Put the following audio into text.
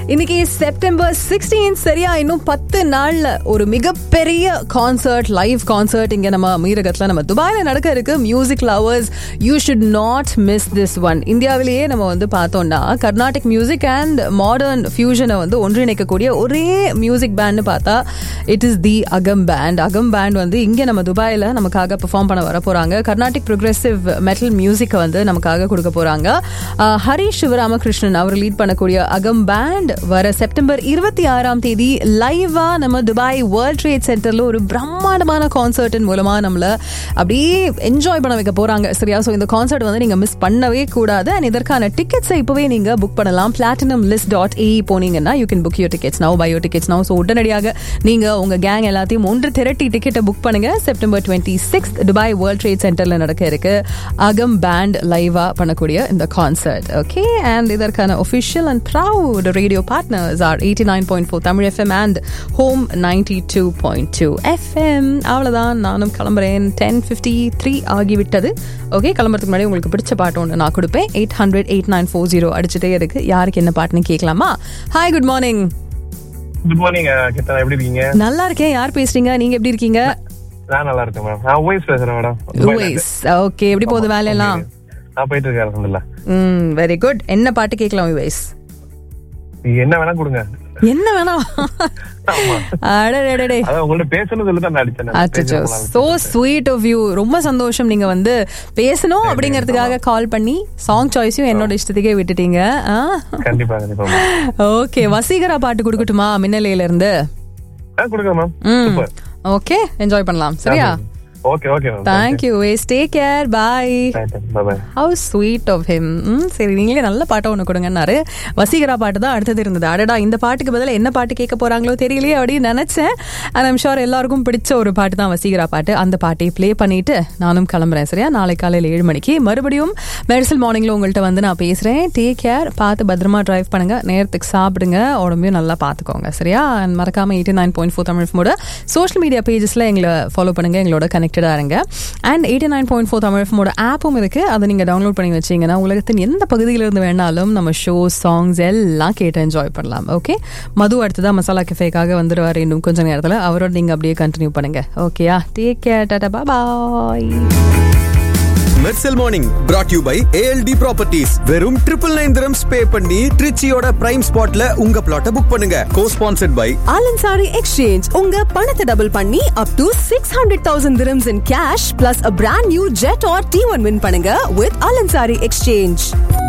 இன்னைக்கு September sixteen சரியா இன்னும் பத்து நாள்ல ஒரு மிகப்பெரிய கான்சர்ட் லைவ் கான்சர்ட் இங்க நம்ம மீரகத்துல நம்ம துபாயில நடக்க இருக்கு music lovers you should not miss this one இந்தியாவிலேயே நம்ம வந்து பார்த்தோம்னா கர்நாடிக் மியூசிக் அண்ட் மாடர்ன் ஃபியூஷனை வந்து ஒன்றிணைக்கக்கூடிய ஒரே மியூசிக் பேண்ட்னு பார்த்தா இட் இஸ் தி அகம் பேண்ட் அகம் பேண்ட் வந்து இங்க நம்ம துபாயில நமக்காக பெர்ஃபார்ம் பண்ண வர போறாங்க கர்நாடிக் ப்ரோக்ரெசிவ் மெட்டல் மியூசிக்கை வந்து நமக்காக கொடுக்க போறாங்க அஹ், ஹரிஷ் சிவராமகிருஷ்ணன் அவர் லீட் பண்ணக்கூடிய அகம் பேண்ட் வர செப்டம்பர் இருபத்தி ஆறாம் தேதி லைவா நம்ம துபாய் வேர்ல்ட் ட்ரேட் சென்டர்ல ஒரு பிரம்மாண்டமான கான்சர்ட்டின் மூலமா நம்மள அப்படியே என்ஜாய் பண்ண வைக்க போறாங்க சரியா ஸோ இந்த கான்சர்ட் வந்து நீங்க மிஸ் பண்ணவே கூடாது அண்ட் இதற்கான டிக்கெட்ஸை இப்பவே நீங்க புக் பண்ணலாம் பிளாட்டினம் லிஸ்ட் டாட் ஏ போனீங்கன்னா you can book your tickets now by your tickets now so உடனடியாக நீங்க உங்க கேங் எல்லாத்தையும் ஒன்று திரட்டி டிக்கெட்டை புக் பண்ணுங்க September twenty six Dubai world trade சென்டர்ல நடக்க இருக்கு அகம் பேண்ட் லைவா பண்ணக்கூடிய இந்த கான்சர்ட் ஓகே அண்ட் இதற்கான official and proud radio partners are eighty nine point four Tamil FM and home ninety two point two FM அவ்வளோதான் நானும் கிளம்புறேன் டென் ஃபிஃப்டி த்ரீ ஆகிவிட்டது ஓகே கிளம்புறதுக்கு முன்னாடி உங்களுக்கு பிடிச்ச பாட்டு ஒன்று நான் கொடுப்பேன் eight hundred eight nine four zero அடிச்சுட்டே இருக்கு யாருக்கு என்ன பாட்டுன்னு கேட்கலாமா hi good morning good morning கிட்டா எப்படி இருக்கீங்க நல்லா இருக்கேன் யார் பேசுறீங்க நீங்க எப்படி இருக்கீங்க நான் நல்லா இருக்கேன் மேடம் நான் உவைஸ் பேசுறேன் மேடம் உவைஸ் ஓகே எப்படி போகுது வேலையெல்லாம் நான் போயிட்டு இருக்கேன் அலமதுல்லா ம் வெரி குட் என்ன பாட்டு கேட்கலாம் உவைஸ் நீங்க என்ன வேணா கொடுங்க என்ன வேணாம் ஆமா. அடடடடே அதான் உங்கள்ட்ட பேசணும் சொல்லி தான் நான் அடிச்சேன் நான். அச்சோ பேசலாம். சோ ஸ்வீட் ஆஃப் யூ ரொம்ப சந்தோஷம் நீங்க வந்து பேசணும் அப்படிங்கறதுக்காக கால் பண்ணி சாங் சாய்ஸையும் என்னோட இஷ்டத்துக்கே விட்டுட்டீங்க கண்டிப்பா கண்டிப்பா மேம். ஓகே வசீகரா பாட்டு கொடுக்கட்டுமா மின்னலையில இருந்து ஆ கொடுங்க மேம் ம் சூப்பர் ஓகே என்ஜாய் பண்ணலாம் சரியா ஓகே ஓகே மேம் தேங்க்யூ வேஸ் take care bye bye bye how sweet of him சரி நீங்களே நல்ல பாட்டை ஒன்று கொடுங்கன்னாரு வசீகரா பாட்டு தான் அடுத்தது இருந்தது அடடா இந்த பாட்டுக்கு பதிலா என்ன பாட்டு கேட்க போறாங்களோ தெரியலையே அப்படின்னு நினைச்சேன் அண்ட் ஐம் ஷோர் எல்லாருக்கும் பிடிச்ச ஒரு பாட்டு தான் வசீகரா பாட்டு அந்த பாட்டை ப்ளே பண்ணிட்டு நானும் கிளம்புறேன் சரியா நாளை காலையில் ஏழு மணிக்கு மறுபடியும் மெர்சல் மார்னிங்ல உங்கள்கிட்ட வந்து நான் பேசுறேன் டேக் கேர் பார்த்து பத்திரமா டிரைவ் பண்ணுங்க நேரத்துக்கு சாப்பிடுங்க உடம்பையும் நல்லா பார்த்துக்கோங்க சரியா And மறக்காம eighty nine point four Tamil ஃபோட சோஷியல் மீடியா பேஜஸ்ல எங்களை ஃபாலோ பண்ணுங்க எங்களோட கனெக்டடா இருங்க and eighty nine point four Tamil ஃபோட ஆப்பும் இருக்கு அதை நீங்க டவுன்லோட் பண்ணி வச்சீங்கன்னா உலகத்தின் எந்த பகுதியில இருந்து வேணாலும் நம்ம ஷோ சாங்ஸ் எல்லாம் கேட்டு என்ஜாய் பண்ணலாம் ஓகே மது அடுத்ததா மசாலா கஃபேக்காக வந்துருவாரு இன்னும் கொஞ்ச நேரத்தில் அவரோட நீங்க அப்படியே கண்டினியூ பண்ணுங்க ஓகேயா டேக் கேர் டாடா bye Mersal morning brought you by ALT properties வெறும் ட்ரிபிள் நைன் திரம்ஸ் பே பண்ணி ட்ரிச்சியோட பிரைம் ஸ்பாட்ல உங்க பிளாட்டை புக் பண்ணுங்க cosponsored by Al Ansari exchange உங்க பணத்தை டபுள் பண்ணி up to six hundred thousand dirhams in cash plus a brand new jet or T1 win பண்ணுங்க with ஆலன்சாரி எக்ஸ்சேஞ்ச்